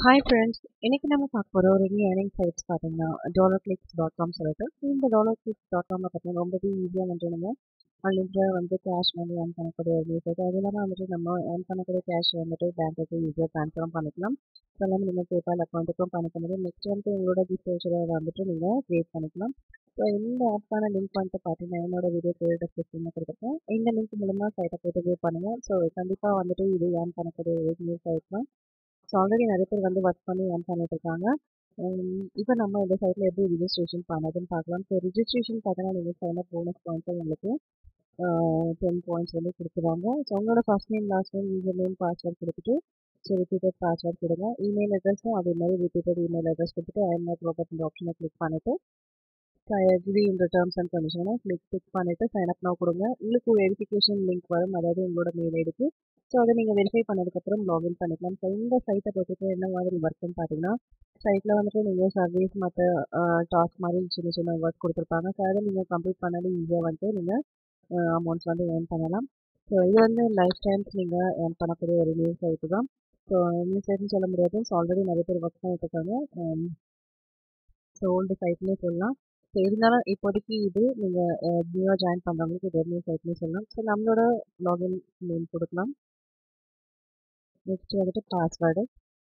hi friends இன்னைக்கு நம்ம பார்க்க போகிற ஒரு நியூ ஏர்னிங் சைட்ஸ் பார்த்தீங்கன்னா டாலர் கிளிக்ஸ் டாட் காம் சொல்லிட்டு இந்த டாலர் கிளிக்ஸ் டாட் காமில் பார்த்தீங்கன்னா ரொம்பவே ஈஸியாக வந்து நம்ம அன்லிமிட்டட் வந்து கேஷ் வந்து ஏர்ன் பண்ணக்கூடிய ஒரு நியூஸ் அது இல்லாமல் வந்துட்டு நம்ம ஏர்ன் பண்ணக்கூடிய கேஷ் வந்துட்டு பேங்க்குக்கு ஈஸியாக ட்ரான்ஸ்ஃபரும் பண்ணிக்கலாம் ஸோ எல்லாமே நீங்கள் பேபால் அக்கௌண்ட்டுக்கும் பண்ணிக்க முடியும் நெக்ஸ்ட் வந்து உங்களோட டிஸ்போசரை வந்துட்டு நீங்கள் க்ரியேட் பண்ணிக்கலாம் ஸோ இந்த ஆப்க்கான லிங்க் வந்துட்டு பார்த்தீங்கன்னா என்னோட வீடியோ கீழே டிஸ்கிரிப்ஷனில் கொடுத்துருக்கேன் இந்த லிங்க் மூலமாக சைட்டை போய்ட்டு வியூ பண்ணுங்கள் ஸோ கண்டிப்பாக வந்துட்டு இது ஏர்ன் பண்ணக்கூடிய ஒரு நியூஸ் சைட் தான் ஸோ ஆல்ரெடி நிறைய பேர் வந்து ஒர்க் பண்ணி ஏர்ன் பண்ணிட்டு இருக்காங்க இப்போ நம்ம இந்த சைட்டில் எப்படி ரிஜிஸ்ட்ரேஷன் பண்ணதுன்னு பார்க்கலாம் ஸோ ரிஜிஸ்ட்ரேஷன் பார்த்தீங்கன்னா நீங்கள் சைன் அப் போனஸ் பாயிண்ட்ஸ் உங்களுக்கு டென் பாயிண்ட்ஸ் வந்து கொடுத்துருவாங்க ஸோ உங்களோட first name last name user name password கொடுத்துட்டு ஸோ ரிப்பீட்டட் பாஸ்வேர்ட் கொடுங்க இமெயில் அட்ரஸும் அதே மாதிரி ரிப்பீட்டட் இமெயில் அட்ரஸ் கொடுத்துட்டு ஐஎம் நாட் ரோபோட் இந்த ஆப்ஷனை கிளிக் பண்ணிவிட்டு ஸோ அக்ரி இந்த டேர்ம்ஸ் அண்ட் கண்டிஷனை கிளிக் கிளிக் பண்ணிவிட்டு சைன் அப் நான் கொடுங்க உங்களுக்கு வெரிஃபிகேஷன் லிங்க் வரும் அதாவது உங்களோட மெயில் ஐடிக்கு ஸோ அதை நீங்கள் வெரிஃபை பண்ணதுக்கப்புறம் லாகின் பண்ணிக்கலாம் ஸோ இந்த சைட்டை பொறுத்துட்டு என்ன மாதிரி ஒர்க்குன்னு பார்த்தீங்கன்னா சைட்டில் வந்துட்டு நீங்கள் சர்வீஸ் மற்ற டாஸ்க் மாதிரி சின்ன சின்ன ஒர்க் கொடுத்துருப்பாங்க ஸோ அதை நீங்கள் கம்ப்ளீட் பண்ணாலும் ஈஸியாக வந்துட்டு நீங்கள் அமௌண்ட்ஸ் வந்து ஏர்ன் பண்ணலாம் ஸோ இது வந்து லைஃப் டைம்ஸ் நீங்கள் ஏர்ன் பண்ணக்கூடிய ஒரு நியூ சைட்டு தான் ஸோ நியூ சைட்னு சொல்ல முடியாது ஸோ ஆல்ரெடி நிறைய பேர் ஒர்க் பண்ணிட்டு இருக்காங்க ஸோ ஓல்டு சைட்லேயே சொல்லலாம் ஸோ இருந்தாலும் இப்போதைக்கு இது நீங்கள் நியூவாக ஜாயின் பண்ணுறவங்களுக்கு இது நியூ சைட்லேயும் சொல்லலாம் ஸோ நம்மளோட லாகின் நேம் கொடுக்கலாம் நெக்ஸ்ட் வந்துட்டு பாஸ்வேர்டு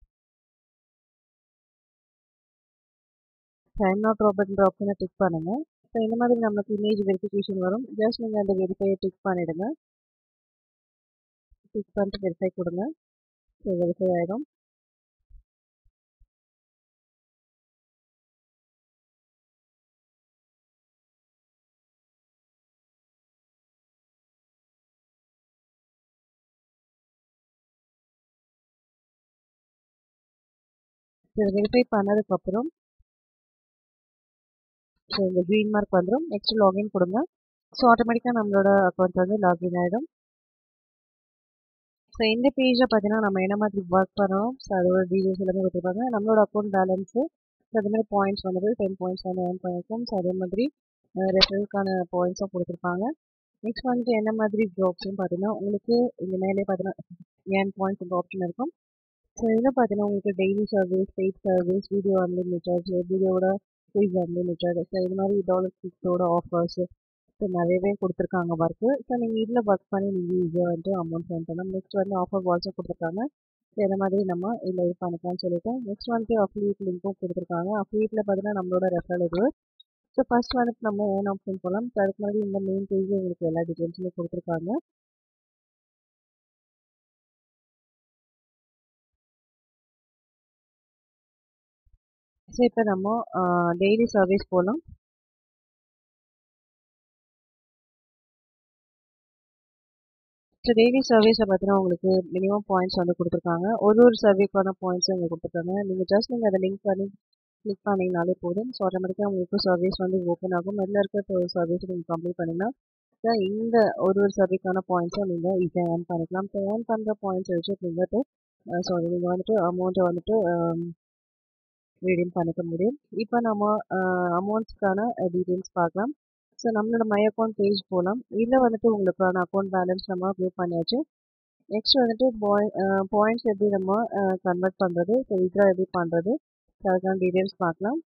சைன் அவுட் ரோபோட்ன்ற ஆப்ஷனை டிக் பண்ணுங்கள் ஸோ இந்த மாதிரி நமக்கு இமேஜ் வெரிஃபிகேஷன் வரும் ஜஸ்ட் நீங்கள் அந்த வெரிஃபையை டிக் பண்ணிவிடுங்க டிக் பண்ணிட்டு வெரிஃபை கொடுங்க ஸோ வெரிஃபை ஆகிடும் இதை வெரிஃபை பண்ணதுக்கப்புறம் ஸோ இந்த க்ரீன் மார்க் வந்துடும் நெக்ஸ்ட் லாகின் கொடுங்க ஸோ ஆட்டோமேட்டிக்காக நம்மளோட அக்கௌண்ட் வந்து லாகின் ஆகிடும் ஸோ இந்த பேஜில் பார்த்தீங்கன்னா நம்ம என்ன மாதிரி ஒர்க் பண்ணணும் ஸோ அதோட டீட்டெயில்ஸ் எல்லாமே கொடுத்துருப்பாங்க நம்மளோட அக்கௌண்ட் பேலன்ஸு ஸோ அதே மாதிரி பாயிண்ட்ஸ் வந்து டென் பாயிண்ட்ஸ் வந்து ஏர்ன் பண்ணியிருக்கோம் ஸோ அதே மாதிரி ரெஃபரலுக்கான பாயிண்ட்ஸும் கொடுத்துருப்பாங்க நெக்ஸ்ட் வந்துட்டு என்ன மாதிரி ஜாப்ஸ்னு பார்த்தீங்கன்னா உங்களுக்கு இந்த மேலே பார்த்தீங்கன்னா ஏர்ன் பாயிண்ட்ஸ் இந்த ஆப்ஷன் இருக்கும் ஸோ இதில் பார்த்தீங்கன்னா உங்களுக்கு daily service paid service video unlimited வீடியோட ஃபீஸ் அன்லிமிட்டட் ஸோ இது மாதிரி டாலர் ஃபிக்ஸோட ஆஃபர்ஸ் ஸோ நிறையவே கொடுத்துருக்காங்க ஒர்க்கு ஸோ நீங்கள் இதில் ஒர்க் பண்ணி நீங்கள் ஈஸியாக வந்துட்டு அமௌண்ட் சென்ட் பண்ணலாம் நெக்ஸ்ட் வந்து ஆஃபர் வால்ஸும் கொடுத்துருக்காங்க ஸோ இந்த மாதிரி நம்ம இதில் இது பண்ணிக்கலாம்னு சொல்லிட்டு நெக்ஸ்ட் வந்துட்டு அஃபிலியேட் லிங்க்கும் கொடுத்துருக்காங்க அஃபிலியேட்டில் பார்த்தீங்கன்னா நம்மளோட ரெஃபரல் இது ஸோ ஃபர்ஸ்ட் வந்துட்டு நம்ம ஏன் ஆப்ஷன் போகலாம் ஸோ அதுக்கு முன்னாடி இந்த மெயின் பேஜில் உங்களுக்கு எல்லா டீட்டெயில்ஸுமே கொடுத்துருக்காங்க ஸோ இப்போ நம்ம டெய்லி சர்வீஸ் போகலாம் ஸோ டெய்லி சர்வீஸில் பார்த்தீங்கன்னா உங்களுக்கு மினிமம் பாயிண்ட்ஸ் வந்து கொடுத்துருக்காங்க ஒரு ஒரு சர்வீக்கான பாயிண்ட்ஸும் இங்கே கொடுத்துருக்காங்க நீங்கள் ஜஸ்ட் நீங்கள் அதை லிங்க் பண்ணி கிளிக் பண்ணிங்கனாலே போதும் ஸோ ஆட்டோமேட்டிக்காக உங்களுக்கு சர்வீஸ் வந்து ஓப்பன் ஆகும் அதில் இருக்க சர்வீஸ் நீங்கள் கம்ப்ளீட் பண்ணிங்கன்னா ஸோ இந்த ஒரு ஒரு சர்வீக்கான பாயிண்ட்ஸும் நீங்கள் ஈஸியாக ஏர்ன் பண்ணிக்கலாம் ஸோ ஏர்ன் பண்ணுற பாயிண்ட்ஸ் வச்சு நீங்கள் சாரி நீங்கள் வந்துட்டு அமௌண்ட்டை வந்துட்டு ரீடீம் பண்ணிக்க முடியும் இப்போ நம்ம அமௌண்ட்ஸ்க்கான டீட்டெயில்ஸ் பார்க்கலாம் ஸோ நம்மளோட மை அக்கௌண்ட் பேஜ் போகலாம் இதில் வந்துட்டு உங்களுக்கான அக்கௌண்ட் பேலன்ஸ் நம்ம க்ரூப் பண்ணியாச்சு நெக்ஸ்ட் வந்துட்டு பாய் பாயிண்ட்ஸ் எப்படி நம்ம கன்வெர்ட் பண்ணுறது ஸோ வித்ரா எப்படி பண்ணுறது ஸோ அதுக்கான டீட்டெயில்ஸ் பார்க்கலாம்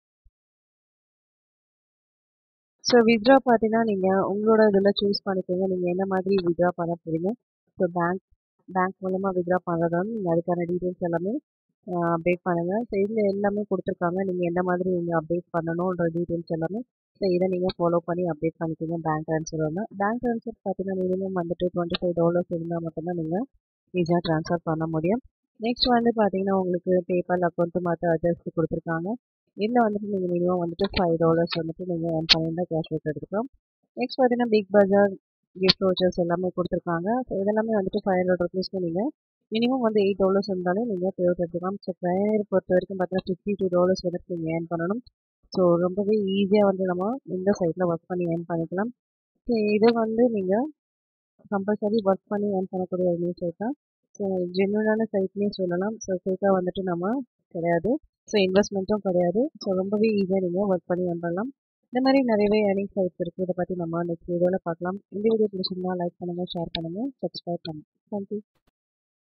ஸோ வித்ரா பார்த்தீங்கன்னா நீங்கள் உங்களோட இதில் சூஸ் பண்ணிக்கோங்க நீங்கள் என்ன மாதிரி வித்ரா பண்ண போகிறீங்க ஸோ பேங்க் பேங்க் மூலமாக வித்ரா பண்ணுறதா நீங்கள் அதுக்கான டீட்டெயில்ஸ் எல்லாமே அப்டேட் பண்ணுங்கள் ஸோ இதில் எல்லாமே கொடுத்துருக்காங்க நீங்கள் எந்த மாதிரி நீங்கள் அப்டேட் பண்ணணுன்ற டீட்டெயில்ஸ் எல்லாமே ஸோ இதை நீங்கள் ஃபாலோ பண்ணி அப்டேட் பண்ணிக்கோங்க பேங்க் ட்ரான்ஸ்ஃபர் வந்து பேங்க் ட்ரான்ஸ்ஃபர் பார்த்தீங்கன்னா மினிமம் வந்துட்டு டுவெண்ட்டி ஃபைவ் டாலர்ஸ் இருந்தால் மட்டும்தான் நீங்கள் ஈஸியாக ட்ரான்ஸ்ஃபர் பண்ண முடியும் நெக்ஸ்ட் வந்து பார்த்தீங்கன்னா உங்களுக்கு பேபால் அக்கௌண்ட்டு மற்ற அட்ரஸ் கொடுத்துருக்காங்க இதில் வந்துட்டு நீங்கள் மினிமம் வந்துட்டு ஃபைவ் டாலர்ஸ் வந்துட்டு நீங்கள் ஏர்ன் பண்ணியிருந்தா கேஷ்பேக் எடுத்துக்கலாம் நெக்ஸ்ட் பார்த்தீங்கன்னா பிக் பஜார் கிஃப்ட் வச்சர்ஸ் எல்லாமே கொடுத்துருக்காங்க ஸோ இதெல்லாமே வந்துட்டு ஃபைவ் ஹண்ட்ரட் ருபீஸ்க்கு நீங்கள் மினிமம் வந்து எயிட் டாலர்ஸ் இருந்தாலே நீங்கள் பேவுட் எடுத்துக்கலாம் ஸோ ப்ரையர் பொறுத்த வரைக்கும் பார்த்தீங்கன்னா ஃபிஃப்டி டூ டாலர்ஸ் வந்துட்டு நீங்கள் ஏர்ன் பண்ணணும் ஸோ ரொம்பவே ஈஸியாக வந்து நம்ம இந்த சைட்டில் ஒர்க் பண்ணி ஏர்ன் பண்ணிக்கலாம் ஸோ இது வந்து நீங்கள் கம்பல்சரி ஒர்க் பண்ணி ஏர்ன் பண்ணக்கூடிய ஒரு நியூ சைட் தான் ஸோ ஜென்யூனான சைட்லேயும் சொல்லலாம் ஸோ ஃபேக்காக வந்துட்டு நம்ம கிடையாது ஸோ இன்வெஸ்ட்மெண்ட்டும் கிடையாது ஸோ ரொம்பவே ஈஸியாக நீங்கள் ஒர்க் பண்ணி ஏர்ன் பண்ணலாம் இந்த மாதிரி நிறையவே ஏர்னிங் சைட்ஸ் இருக்குது இதை பற்றி நம்ம நெக்ஸ்ட் வீடியோவில் பார்க்கலாம் இந்த வீடியோ பிடிச்சிருந்தா லைக் பண்ணுங்கள் ஷேர் பண்ணுங்கள் சப்ஸ்கிரைப் பண்ணுங்கள் தேங்க்யூ